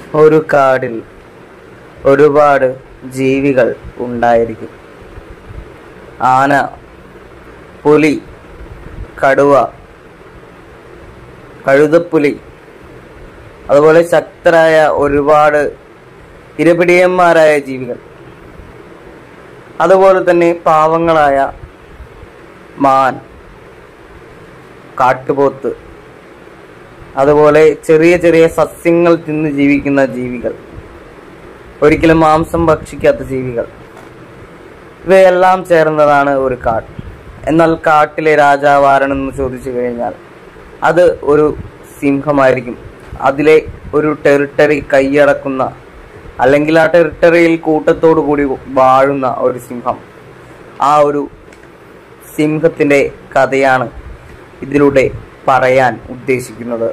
ഒരു കാടിൽ ഒരുപാട് ജീവികൾ ഉണ്ടായിരിക്കും ആന പുലി കടുവ കഴുതപ്പുലി അതുപോലെ ശക്തരായ ഒരുപാട് ഇരപിടിയന്മാരായ ജീവികൾ അതുപോലെ തന്നെ പാവങ്ങളായ മാൻ കാട്ടുപോത്ത് അതുപോലെ ചെറിയ ചെറിയ സസ്യങ്ങൾ തിന്ന് ജീവിക്കുന്ന ജീവികൾ ഒരിക്കലും മാംസം ഭക്ഷിക്കാത്ത ജീവികൾ ഇവയെല്ലാം ചേർന്നതാണ് ഒരു കാട് എന്നാൽ കാട്ടിലെ രാജാവ് ആരാണെന്ന് ചോദിച്ചു കഴിഞ്ഞാൽ അത് ഒരു സിംഹമായിരിക്കും അതിലെ ഒരു ടെറിട്ടറി കൈയടക്കുന്ന അല്ലെങ്കിൽ ആ ടെറിട്ടറിയിൽ കൂട്ടത്തോടു കൂടി വാഴുന്ന ഒരു സിംഹം ആ ഒരു സിംഹത്തിന്റെ കഥയാണ് ഇതിലൂടെ പറയാൻ ഉദ്ദേശിക്കുന്നത്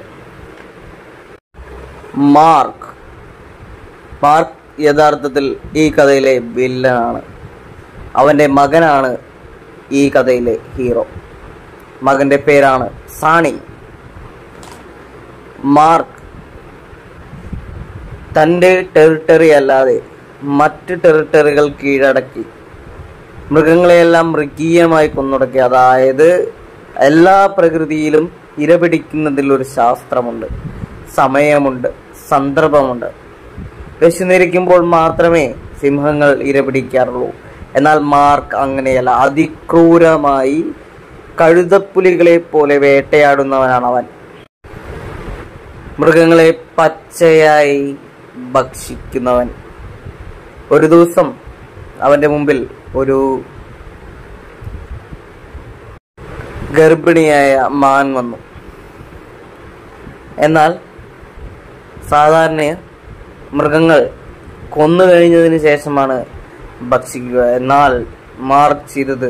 മാർക്ക് മാർക്ക് യഥാർത്ഥത്തിൽ ഈ കഥയിലെ വില്ലനാണ് അവന്റെ മകനാണ് ഈ കഥയിലെ ഹീറോ മകന്റെ പേരാണ് സാണി മാർക്ക് തൻ്റെ ടെറിട്ടറി അല്ലാതെ മറ്റ് ടെറിട്ടറികൾ കീഴടക്കി മൃഗങ്ങളെയെല്ലാം മൃഗീയമായി കൊന്നൊടുക്കി അതായത് എല്ലാ പ്രകൃതിയിലും ഇരപിടിക്കുന്നതിൽ ഒരു ശാസ്ത്രമുണ്ട് സമയമുണ്ട് സന്ദർഭമുണ്ട് വിശന്നിരിക്കുമ്പോൾ മാത്രമേ സിംഹങ്ങൾ ഇരപിടിക്കാറുള്ളൂ എന്നാൽ മാർക്ക് അങ്ങനെയല്ല അതിക്രൂരമായി കഴുതപ്പുലികളെ പോലെ വേട്ടയാടുന്നവനാണ് അവൻ മൃഗങ്ങളെ പച്ചയായി ഭക്ഷിക്കുന്നവൻ ഒരു ദിവസം അവന്റെ മുമ്പിൽ ഒരു ഗർഭിണിയായ മാൻ വന്നു എന്നാൽ സാധാരണ മൃഗങ്ങൾ കൊന്നു കഴിഞ്ഞതിന് ശേഷമാണ് ഭക്ഷിക്കുക എന്നാൽ മാർക്ക് ചെയ്തത്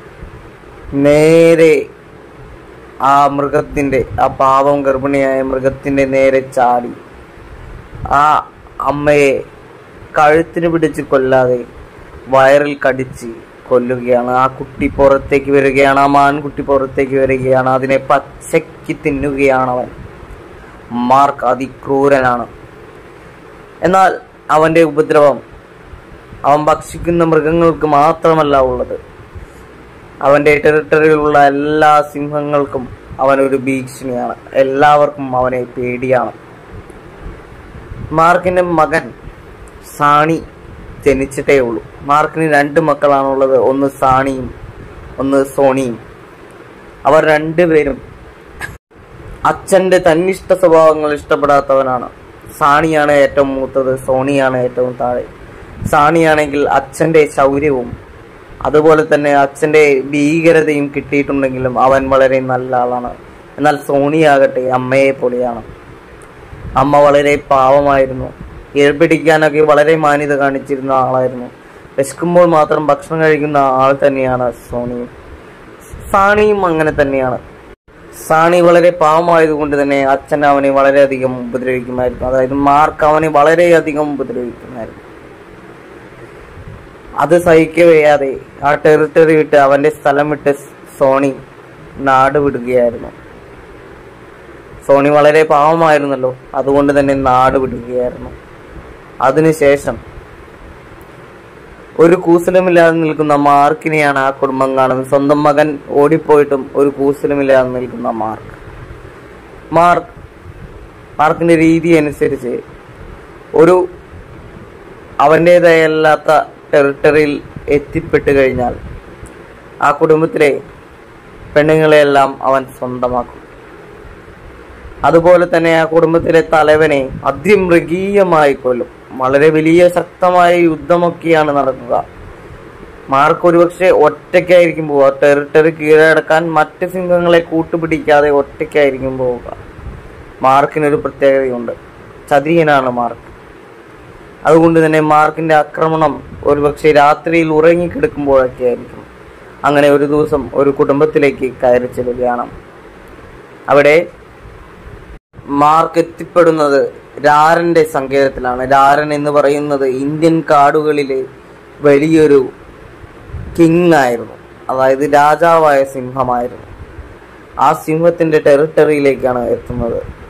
നേരെ ആ മൃഗത്തിന്റെ ആ പാവം ഗർഭിണിയായ മൃഗത്തിന്റെ നേരെ ചാടി ആ അമ്മയെ കഴുത്തിന് പിടിച്ച് കൊല്ലാതെ വയറിൽ കടിച്ച് കൊല്ലുകയാണ് ആ കുട്ടി പുറത്തേക്ക് വരികയാണ് ആ മാൻകുട്ടി പുറത്തേക്ക് വരികയാണ് അതിനെ പച്ചയ്ക്ക് തിന്നുകയാണ് അവൻ മാർക്ക് അതിക്രൂരനാണ് എന്നാൽ അവന്റെ ഉപദ്രവം അവൻ ഭക്ഷിക്കുന്ന മൃഗങ്ങൾക്ക് മാത്രമല്ല ഉള്ളത് അവന്റെ ടെറിട്ടറിയിലുള്ള എല്ലാ സിംഹങ്ങൾക്കും അവനൊരു ഭീഷണിയാണ് എല്ലാവർക്കും അവനെ പേടിയാണ് മാർക്കിന്റെ മകൻ സാണി ജനിച്ചിട്ടേ ഉള്ളൂ മാർക്കിന് രണ്ട് മക്കളാണുള്ളത് ഒന്ന് സാണിയും ഒന്ന് സോണിയും അവർ രണ്ടുപേരും അച്ഛന്റെ തന്നിഷ്ട സ്വഭാവങ്ങൾ ഇഷ്ടപ്പെടാത്തവനാണ് സാണിയാണ് ഏറ്റവും മൂത്തത് സോണിയാണ് ഏറ്റവും താഴെ സാണിയാണെങ്കിൽ അച്ഛന്റെ ശൗര്യവും അതുപോലെ തന്നെ അച്ഛന്റെ ഭീകരതയും കിട്ടിയിട്ടുണ്ടെങ്കിലും അവൻ വളരെ നല്ല ആളാണ് എന്നാൽ സോണിയാകട്ടെ അമ്മയെ പോലെയാണ് അമ്മ വളരെ പാവമായിരുന്നു ഇഴപിടിക്കാനൊക്കെ വളരെ മാന്യത കാണിച്ചിരുന്ന ആളായിരുന്നു വിശക്കുമ്പോൾ മാത്രം ഭക്ഷണം കഴിക്കുന്ന ആൾ തന്നെയാണ് സോണിയും സാണിയും അങ്ങനെ തന്നെയാണ് സാണി വളരെ പാവമായതുകൊണ്ട് തന്നെ അച്ഛൻ അവനെ വളരെയധികം ഉപദ്രവിക്കുമായിരുന്നു അതായത് മാർക്ക് അവനെ വളരെയധികം ഉപദ്രവിക്കുമായിരുന്നു അത് സഹിക്കവയ്യാതെ ആ ടെറിട്ടറി വിട്ട് അവന്റെ സ്ഥലം വിട്ട് സോണി നാട് വിടുകയായിരുന്നു സോണി വളരെ പാവമായിരുന്നല്ലോ അതുകൊണ്ട് തന്നെ നാട് വിടുകയായിരുന്നു അതിനുശേഷം ഒരു കൂസലുമില്ലാതെ നിൽക്കുന്ന മാർക്കിനെയാണ് ആ കുടുംബം കാണുന്നത് സ്വന്തം മകൻ ഓടിപ്പോയിട്ടും ഒരു കൂസലുമില്ലാതെ നിൽക്കുന്ന മാർക്ക് മാർക്ക് മാർക്കിന്റെ രീതി അനുസരിച്ച് ഒരു അവൻ്റെതായല്ലാത്ത ടെറിട്ടറിയിൽ എത്തിപ്പെട്ടു കഴിഞ്ഞാൽ ആ കുടുംബത്തിലെ പെണ്ണുങ്ങളെയെല്ലാം അവൻ സ്വന്തമാക്കും അതുപോലെ തന്നെ ആ കുടുംബത്തിലെ തലവനെ അതിമൃഗീയമായി കൊല്ലും വളരെ വലിയ ശക്തമായ യുദ്ധമൊക്കെയാണ് നടക്കുക മാർക്ക് ഒരുപക്ഷെ ഒറ്റയ്ക്കായിരിക്കും പോവുക ടെറിട്ടറി കീഴടക്കാൻ മറ്റ് സിംഹങ്ങളെ കൂട്ടുപിടിക്കാതെ ഒറ്റയ്ക്കായിരിക്കും പോവുക മാർക്കിനൊരു പ്രത്യേകതയുണ്ട് ചതിയനാണ് മാർക്ക് അതുകൊണ്ട് തന്നെ മാർക്കിന്റെ ആക്രമണം ഒരുപക്ഷെ രാത്രിയിൽ ഉറങ്ങിക്കിടക്കുമ്പോഴൊക്കെ ആയിരിക്കും അങ്ങനെ ഒരു ദിവസം ഒരു കുടുംബത്തിലേക്ക് കയറി ചെല്ലുകയാണ് അവിടെ മാർക്ക് എത്തിപ്പെടുന്നത് രാരന്റെ സങ്കേതത്തിലാണ് രാരൻ എന്ന് പറയുന്നത് ഇന്ത്യൻ കാടുകളിലെ വലിയൊരു കിങ് ആയിരുന്നു അതായത് രാജാവായ സിംഹമായിരുന്നു ആ സിംഹത്തിന്റെ ടെറിട്ടറിയിലേക്കാണ് എത്തുന്നത്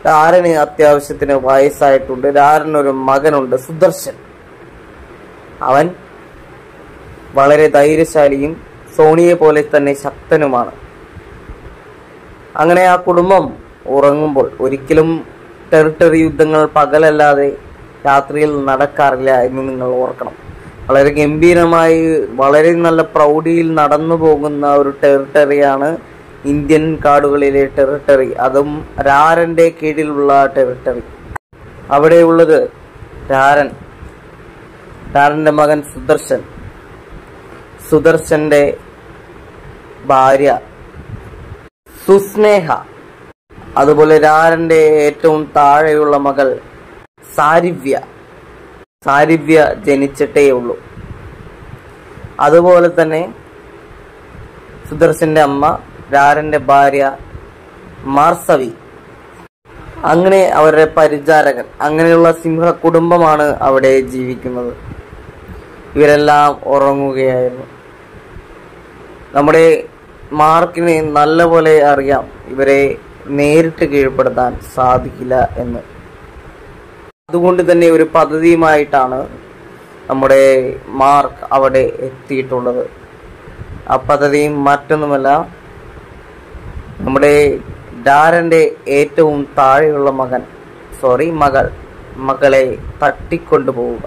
രാരന് അത്യാവശ്യത്തിന് വയസ്സായിട്ടുണ്ട് രാരന് ഒരു മകനുണ്ട് സുദർശൻ അവൻ വളരെ ധൈര്യശാലിയും സോണിയെ പോലെ തന്നെ ശക്തനുമാണ് അങ്ങനെ ആ കുടുംബം ഉറങ്ങുമ്പോൾ ഒരിക്കലും ടെറിട്ടറി യുദ്ധങ്ങൾ പകലല്ലാതെ രാത്രിയിൽ നടക്കാറില്ല എന്ന് നിങ്ങൾ ഓർക്കണം വളരെ ഗംഭീരമായി വളരെ നല്ല പ്രൗഢിയിൽ നടന്നു പോകുന്ന ഒരു ടെറിട്ടറിയാണ് ഇന്ത്യൻ കാടുകളിലെ ടെറിട്ടറി അതും രാരന്റെ കീഴിലുള്ള ടെറിട്ടറി അവിടെയുള്ളത് രാരൻ രാരന്റെ മകൻ സുദർശൻ സുദർശന്റെ ഭാര്യ സുസ്നേഹ അതുപോലെ രാരന്റെ ഏറ്റവും താഴെയുള്ള മകൾ സാരിവ്യ സാരിവ്യ ജനിച്ചിട്ടേ ഉള്ളൂ അതുപോലെ തന്നെ സുദർശന്റെ അമ്മ രാരന്റെ ഭാര്യ മാർസവി അങ്ങനെ അവരുടെ പരിചാരകൻ അങ്ങനെയുള്ള സിംഹ കുടുംബമാണ് അവിടെ ജീവിക്കുന്നത് ഇവരെല്ലാം ഉറങ്ങുകയായിരുന്നു നമ്മുടെ മാർക്കിന് നല്ലപോലെ അറിയാം ഇവരെ നേരിട്ട് കീഴ്പ്പെടുത്താൻ സാധിക്കില്ല എന്ന് അതുകൊണ്ട് തന്നെ ഒരു പദ്ധതിയുമായിട്ടാണ് നമ്മുടെ മാർക്ക് അവിടെ എത്തിയിട്ടുള്ളത് ആ പദ്ധതിയും മറ്റൊന്നുമല്ല നമ്മുടെ ഡാരന്റെ ഏറ്റവും താഴെയുള്ള മകൻ സോറി മകൾ മകളെ തട്ടിക്കൊണ്ടുപോവുക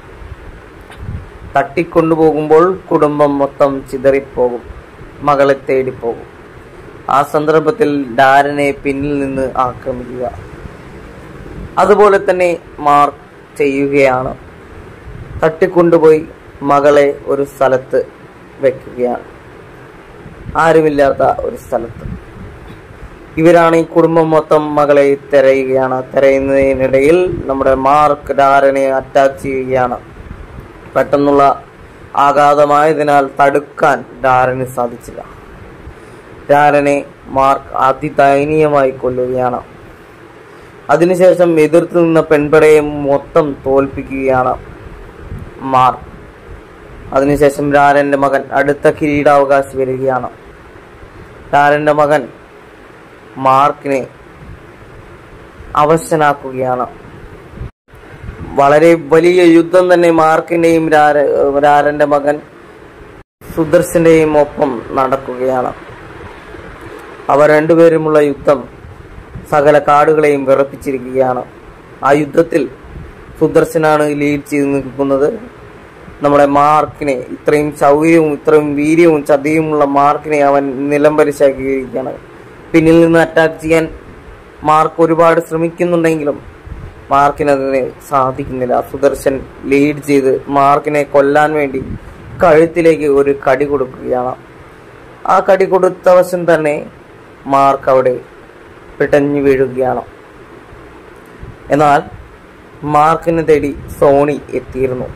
തട്ടിക്കൊണ്ടുപോകുമ്പോൾ കുടുംബം മൊത്തം ചിതറിപ്പോകും മകളെ തേടിപ്പോകും ആ സന്ദർഭത്തിൽ ഡാരനെ പിന്നിൽ നിന്ന് ആക്രമിക്കുക അതുപോലെ തന്നെ മാർക്ക് ചെയ്യുകയാണ് തട്ടിക്കൊണ്ടുപോയി മകളെ ഒരു സ്ഥലത്ത് വെക്കുകയാണ് ആരുമില്ലാത്ത ഒരു സ്ഥലത്ത് ഇവരാണ് ഈ കുടുംബം മൊത്തം മകളെ തിരയുകയാണ് തിരയുന്നതിനിടയിൽ നമ്മുടെ മാർക്ക് ഡാരനെ അറ്റാക്ക് ചെയ്യുകയാണ് പെട്ടെന്നുള്ള ആഘാതമായതിനാൽ തടുക്കാൻ ഡാരന് സാധിച്ചില്ല ഡാരനെ മാർക്ക് അതിദയനീയമായി കൊല്ലുകയാണ് അതിനുശേഷം എതിർത്ത് നിന്ന പെൺപടയെ മൊത്തം തോൽപ്പിക്കുകയാണ് മാർക്ക് അതിനുശേഷം രാരന്റെ മകൻ അടുത്ത കിരീടാവകാശി വരികയാണ് രാരന്റെ മകൻ മാർക്കിനെ അവശനാക്കുകയാണ് വളരെ വലിയ യുദ്ധം തന്നെ മാർക്കിന്റെയും രാര രാരന്റെ മകൻ സുദർശന്റെയും ഒപ്പം നടക്കുകയാണ് അവർ രണ്ടുപേരുമുള്ള യുദ്ധം സകല കാടുകളെയും വിറപ്പിച്ചിരിക്കുകയാണ് ആ യുദ്ധത്തിൽ സുദർശനാണ് ലീഡ് ചെയ്ത് നിൽക്കുന്നത് നമ്മുടെ മാർക്കിനെ ഇത്രയും ശൗര്യവും ഇത്രയും വീര്യവും ചതിയുമുള്ള മാർക്കിനെ അവൻ നിലംപരിശാക്കിയിരിക്കുകയാണ് പിന്നിൽ നിന്ന് അറ്റാക്ക് ചെയ്യാൻ മാർക്ക് ഒരുപാട് ശ്രമിക്കുന്നുണ്ടെങ്കിലും മാർക്കിനതിന് സാധിക്കുന്നില്ല സുദർശൻ ലീഡ് ചെയ്ത് മാർക്കിനെ കൊല്ലാൻ വേണ്ടി കഴുത്തിലേക്ക് ഒരു കടി കൊടുക്കുകയാണ് ആ കടി കൊടുത്ത വശം തന്നെ മാർക്ക് അവിടെ പിടഞ്ഞു വീഴുകയാണ് എന്നാൽ മാർക്കിനെ തേടി സോണി എത്തിയിരുന്നു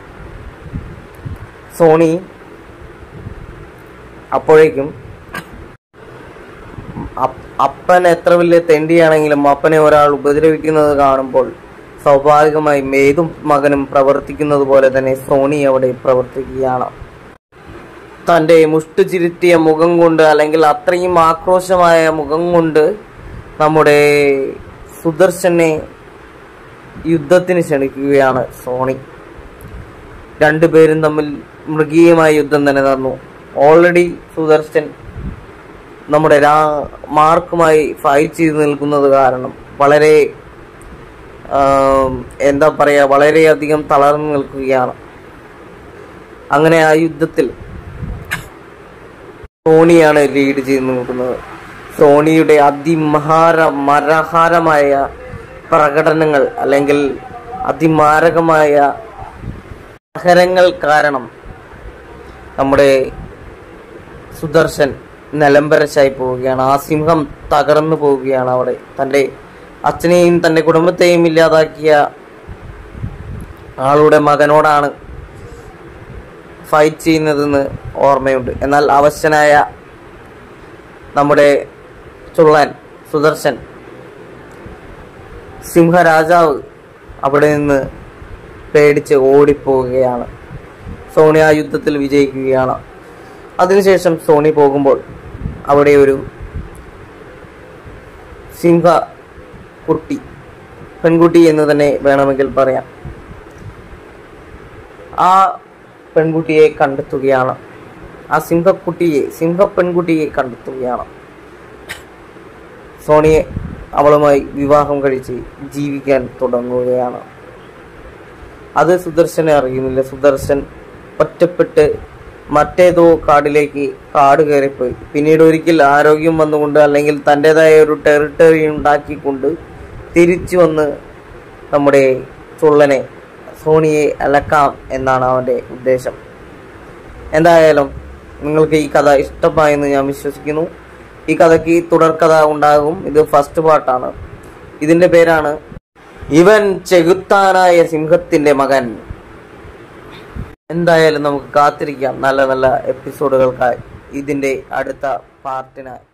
സോണി അപ്പോഴേക്കും അപ്പ- അപ്പൻ എത്ര വലിയ തെണ്ടിയാണെങ്കിലും അപ്പനെ ഒരാൾ ഉപദ്രവിക്കുന്നത് കാണുമ്പോൾ സ്വാഭാവികമായും ഏതും മകനും പ്രവർത്തിക്കുന്നത് പോലെ തന്നെ സോണി അവിടെ പ്രവർത്തിക്കുകയാണ് തന്റെ മുഷ്ടി ചിരുത്തിയ മുഖം കൊണ്ട് അല്ലെങ്കിൽ അത്രയും ആക്രോശമായ മുഖം കൊണ്ട് നമ്മുടെ സുദർശനെ യുദ്ധത്തിന് ക്ഷണിക്കുകയാണ് സോണി രണ്ടുപേരും തമ്മിൽ മൃഗീയമായ യുദ്ധം തന്നെ നടന്നു ഓൾറെഡി സുദർശൻ നമ്മുടെ രാ മാർക്കുമായി ഫൈറ്റ് ചെയ്ത് നിൽക്കുന്നത് കാരണം വളരെ ആം, എന്താ പറയുക വളരെയധികം തളർന്നു നിൽക്കുകയാണ് അങ്ങനെ ആ യുദ്ധത്തിൽ സോണിയാണ് ലീഡ് ചെയ്ത് നിൽക്കുന്നത് സോണിയുടെ അതിമഹാര മരഹാരമായ പ്രകടനങ്ങൾ അല്ലെങ്കിൽ അതിമാരകമായ പ്രഹരങ്ങൾ കാരണം നമ്മുടെ സുദർശൻ നിലംബരശായി പോവുകയാണ് ആ സിംഹം തകർന്നു പോവുകയാണ് അവിടെ തൻ്റെ അച്ഛനെയും തൻ്റെ കുടുംബത്തെയും ഇല്ലാതാക്കിയ ആളുടെ മകനോടാണ് ഫൈറ്റ് ചെയ്യുന്നതെന്ന് ഓർമ്മയുണ്ട് എന്നാൽ അവശനായ നമ്മുടെ ചുള്ളൻ സുദർശൻ സിംഹരാജാവ് അവിടെ നിന്ന് പേടിച്ച് ഓടിപ്പോവുകയാണ് സോണി ആ യുദ്ധത്തിൽ വിജയിക്കുകയാണ് അതിനുശേഷം സോണി പോകുമ്പോൾ അവിടെ ഒരു സിംഹ കുട്ടി പെൺകുട്ടി എന്ന് തന്നെ വേണമെങ്കിൽ പറയാം ആ പെൺകുട്ടിയെ കണ്ടെത്തുകയാണ് ആ സിംഹക്കുട്ടിയെ സിംഹ പെൺകുട്ടിയെ കണ്ടെത്തുകയാണ് സോണിയെ അവളുമായി വിവാഹം കഴിച്ച് ജീവിക്കാൻ തുടങ്ങുകയാണ് അത് സുദർശനെ അറിയുന്നില്ല സുദർശൻ ഒറ്റപ്പെട്ട് മറ്റേതോ കാടിലേക്ക് കാട് കയറിപ്പോയി പിന്നീട് ഒരിക്കൽ ആരോഗ്യം വന്നുകൊണ്ട് അല്ലെങ്കിൽ തൻ്റെതായ ഒരു ടെറിട്ടറി ഉണ്ടാക്കിക്കൊണ്ട് തിരിച്ചു വന്ന് നമ്മുടെ ചുള്ളനെ സോണിയെ അലക്കാം എന്നാണ് അവൻ്റെ ഉദ്ദേശം എന്തായാലും നിങ്ങൾക്ക് ഈ കഥ ഇഷ്ടമായെന്ന് ഞാൻ വിശ്വസിക്കുന്നു ഈ കഥയ്ക്ക് തുടർക്കഥ ഉണ്ടാകും ഇത് ഫസ്റ്റ് പാർട്ടാണ് ഇതിന്റെ പേരാണ് ഇവൻ ചെകുത്താനായ സിംഹത്തിന്റെ മകൻ എന്തായാലും നമുക്ക് കാത്തിരിക്കാം നല്ല നല്ല എപ്പിസോഡുകൾക്കായി ഇതിന്റെ അടുത്ത പാർട്ടിനായി